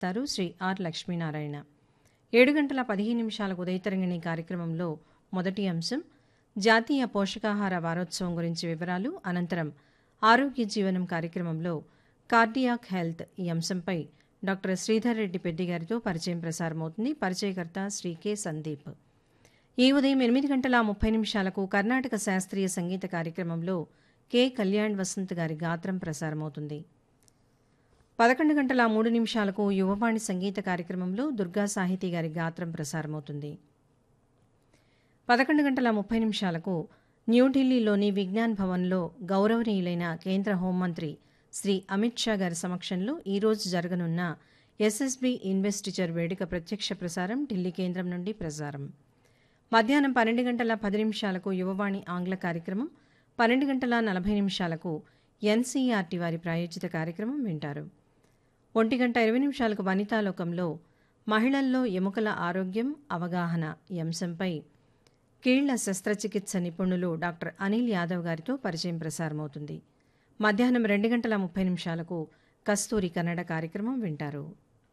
తారు Shri are Lakshminarayana ఏడు గంటల పదిహేను నిమిషాలకు ఉదయతరంగిణి కార్యక్రమంలో మొదటి అంశం జాతీయ పోషకాహార వారోత్సవం గురించి వివరాలు అనంతరం ఆరోగ్య జీవనం కార్యక్రమంలో కార్డియాక్ హెల్త్ ఈ అంశంపై డాక్టర్ శ్రీధర్ రెడ్డి పెద్ది గారితో పరిచయం ప్రసారమవుతుంది పరిచయకర్త శ్రీ కె సందీప్ ఈ ఉదయం ఎనిమిది గంటల ముప్పై నిమిషాలకు కర్ణాటక శాస్త్రీయ సంగీత కార్యక్రమంలో కె కళ్యాణ్ వసంత్ గారి గాత్రం ప్రసారమవుతుంది పదకొండు గంటల మూడు నిమిషాలకు యువవాణి సంగీత కార్యక్రమంలో దుర్గా సాహితీ గారి గాత్రం ప్రసారమవుతుంది పదకొండు గంటల ముప్పై నిమిషాలకు న్యూఢిల్లీలోని విజ్ఞాన్ భవన్లో గౌరవనీయులైన కేంద్ర హోంమంత్రి శ్రీ అమిత్ షా గారి సమక్షంలో ఈరోజు జరగనున్న ఎస్ఎస్బి ఇన్వెస్టిచర్ వేడుక ప్రత్యక్ష ప్రసారం ఢిల్లీ కేంద్రం నుండి ప్రసారం మధ్యాహ్నం పన్నెండు గంటల పది నిమిషాలకు యువవాణి ఆంగ్ల కార్యక్రమం పన్నెండు గంటల నలభై నిమిషాలకు ఎన్సీఆర్టీ వారి ప్రాయోజిత కార్యక్రమం వింటారు ఒంటి గంట ఇరవై నిమిషాలకు వనితాలోకంలో మహిళల్లో ఎముకల ఆరోగ్యం అవగాహన ఈ అంశంపై కీళ్ల శస్త్రచికిత్స నిపుణులు డాక్టర్ అనిల్ యాదవ్ గారితో పరిచయం ప్రసారమవుతుంది మధ్యాహ్నం రెండు గంటల ముప్పై నిమిషాలకు కస్తూరి కన్నడ కార్యక్రమం వింటారు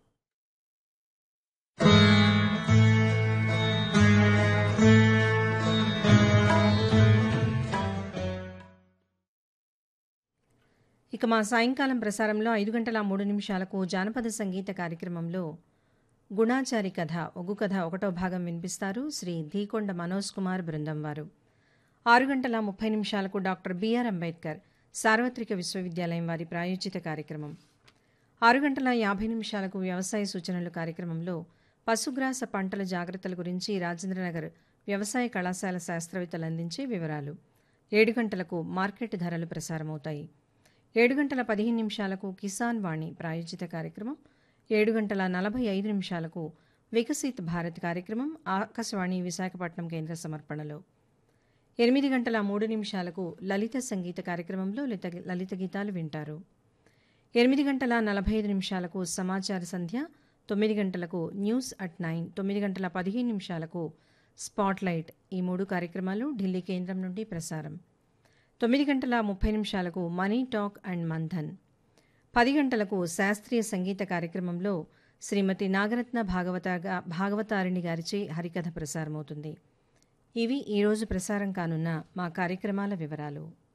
ఇక మా సాయంకాలం ప్రసారంలో ఐదు గంటల మూడు నిమిషాలకు జానపద సంగీత కార్యక్రమంలో గుణాచారి కథ ఒగ్గు కథ ఒకటో భాగం వినిపిస్తారు శ్రీ ధీకొండ మనోజ్ కుమార్ బృందం వారు ఆరు గంటల ముప్పై నిమిషాలకు డాక్టర్ బిఆర్ అంబేద్కర్ సార్వత్రిక విశ్వవిద్యాలయం వారి ప్రాయోజిత కార్యక్రమం ఆరు గంటల యాభై నిమిషాలకు వ్యవసాయ సూచనలు కార్యక్రమంలో పశుగ్రాస పంటల జాగ్రత్తల గురించి రాజేంద్రనగర్ వ్యవసాయ కళాశాల శాస్త్రవేత్తలు అందించే వివరాలు ఏడు గంటలకు మార్కెట్ ధరలు ప్రసారమవుతాయి ఏడు గంటల పదిహేను నిమిషాలకు కిసాన్ వాణి ప్రాయోజిత కార్యక్రమం ఏడు గంటల నలభై ఐదు నిమిషాలకు వికసిత్ భారత్ కార్యక్రమం ఆకాశవాణి విశాఖపట్నం కేంద్ర సమర్పణలో ఎనిమిది గంటల మూడు నిమిషాలకు లలిత సంగీత కార్యక్రమంలో లలిత లలిత గీతాలు వింటారు ఎనిమిది గంటల నలభై ఐదు నిమిషాలకు సమాచార సంధ్య తొమ్మిది గంటలకు న్యూస్ అట్ నైన్ తొమ్మిది గంటల పదిహేను నిమిషాలకు స్పాట్లైట్ ఈ మూడు కార్యక్రమాలు ఢిల్లీ కేంద్రం నుండి ప్రసారం తొమ్మిది గంటల ముప్పై నిమిషాలకు మనీ టాక్ అండ్ మంథన్ పది గంటలకు శాస్త్రీయ సంగీత కార్యక్రమంలో శ్రీమతి నాగరత్న భాగవతగా భాగవతారిణి గారిచే హరికథ ప్రసారమవుతుంది ఇవి ఈరోజు ప్రసారం కానున్న మా కార్యక్రమాల వివరాలు